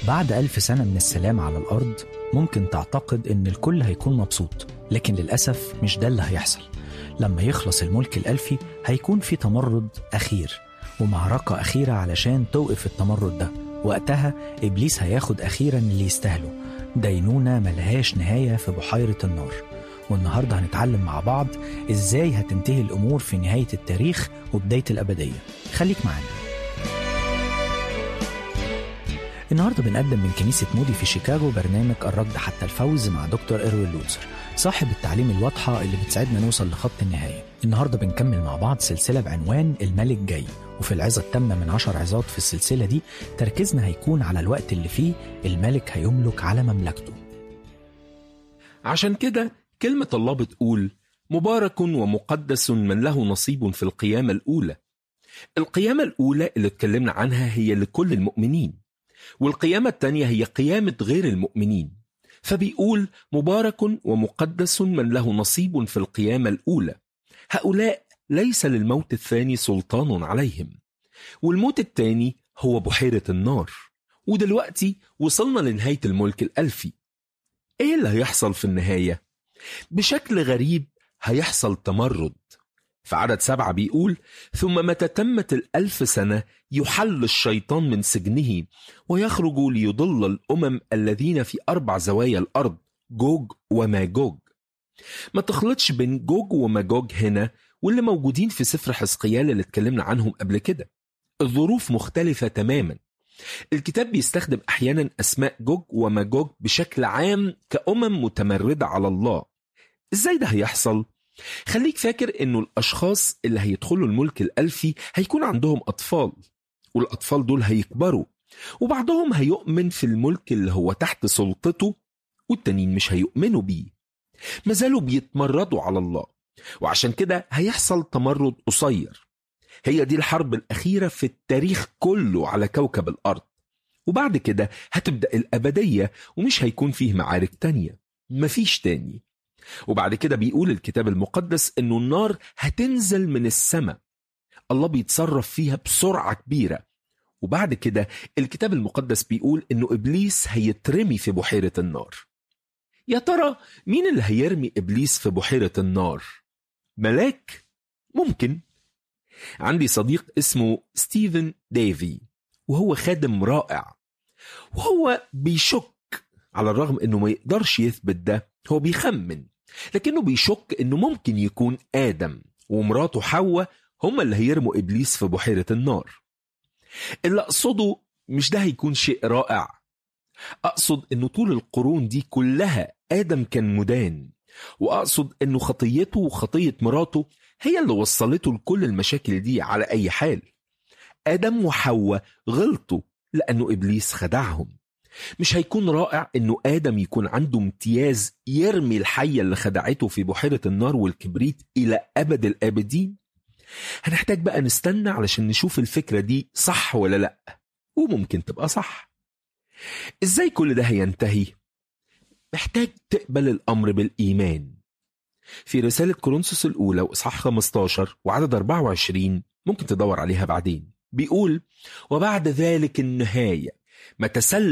بعد ألف سنة من السلام على الأرض ممكن تعتقد إن الكل هيكون مبسوط لكن للأسف مش ده اللي هيحصل لما يخلص الملك الألفي هيكون في تمرد أخير ومعركة أخيرة علشان توقف التمرد ده وقتها إبليس هياخد أخيرا اللي يستاهله دينونة ملهاش نهاية في بحيرة النار والنهاردة هنتعلم مع بعض إزاي هتنتهي الأمور في نهاية التاريخ وبداية الأبدية خليك معانا النهارده بنقدم من كنيسة مودي في شيكاغو برنامج الركض حتى الفوز مع دكتور إروين لوتسر صاحب التعليم الواضحة اللي بتساعدنا نوصل لخط النهاية النهارده بنكمل مع بعض سلسلة بعنوان الملك جاي وفي العظة التامنة من عشر عظات في السلسلة دي تركيزنا هيكون على الوقت اللي فيه الملك هيملك على مملكته عشان كده كلمة الله بتقول مبارك ومقدس من له نصيب في القيامة الأولى القيامة الأولى اللي اتكلمنا عنها هي لكل المؤمنين والقيامة الثانية هي قيامة غير المؤمنين فبيقول مبارك ومقدس من له نصيب في القيامة الأولى هؤلاء ليس للموت الثاني سلطان عليهم والموت الثاني هو بحيرة النار ودلوقتي وصلنا لنهاية الملك الألفي إيه اللي هيحصل في النهاية؟ بشكل غريب هيحصل تمرد في عدد سبعة بيقول ثم متى تمت الألف سنة يحل الشيطان من سجنه ويخرج ليضل الأمم الذين في أربع زوايا الأرض جوج وماجوج ما تخلطش بين جوج وماجوج هنا واللي موجودين في سفر حزقيال اللي اتكلمنا عنهم قبل كده الظروف مختلفة تماما الكتاب بيستخدم أحيانا أسماء جوج وماجوج بشكل عام كأمم متمردة على الله إزاي ده هيحصل؟ خليك فاكر انه الاشخاص اللي هيدخلوا الملك الالفي هيكون عندهم اطفال والاطفال دول هيكبروا وبعضهم هيؤمن في الملك اللي هو تحت سلطته والتانيين مش هيؤمنوا بيه مازالوا بيتمردوا على الله وعشان كده هيحصل تمرد قصير هي دي الحرب الأخيرة في التاريخ كله على كوكب الأرض وبعد كده هتبدأ الأبدية ومش هيكون فيه معارك تانية مفيش تاني وبعد كده بيقول الكتاب المقدس انه النار هتنزل من السماء الله بيتصرف فيها بسرعة كبيرة وبعد كده الكتاب المقدس بيقول انه ابليس هيترمي في بحيرة النار يا ترى مين اللي هيرمي ابليس في بحيرة النار ملاك ممكن عندي صديق اسمه ستيفن ديفي وهو خادم رائع وهو بيشك على الرغم انه ما يقدرش يثبت ده هو بيخمن لكنه بيشك انه ممكن يكون ادم ومراته حواء هما اللي هيرموا ابليس في بحيره النار اللي اقصده مش ده هيكون شيء رائع اقصد انه طول القرون دي كلها ادم كان مدان واقصد انه خطيته وخطيه مراته هي اللي وصلته لكل المشاكل دي على اي حال ادم وحواء غلطوا لانه ابليس خدعهم مش هيكون رائع انه ادم يكون عنده امتياز يرمي الحيه اللي خدعته في بحيره النار والكبريت الى ابد الابدين هنحتاج بقى نستنى علشان نشوف الفكره دي صح ولا لا وممكن تبقى صح ازاي كل ده هينتهي محتاج تقبل الامر بالايمان في رساله كورنثوس الاولى واصحاح 15 وعدد 24 ممكن تدور عليها بعدين بيقول وبعد ذلك النهايه ما تسلم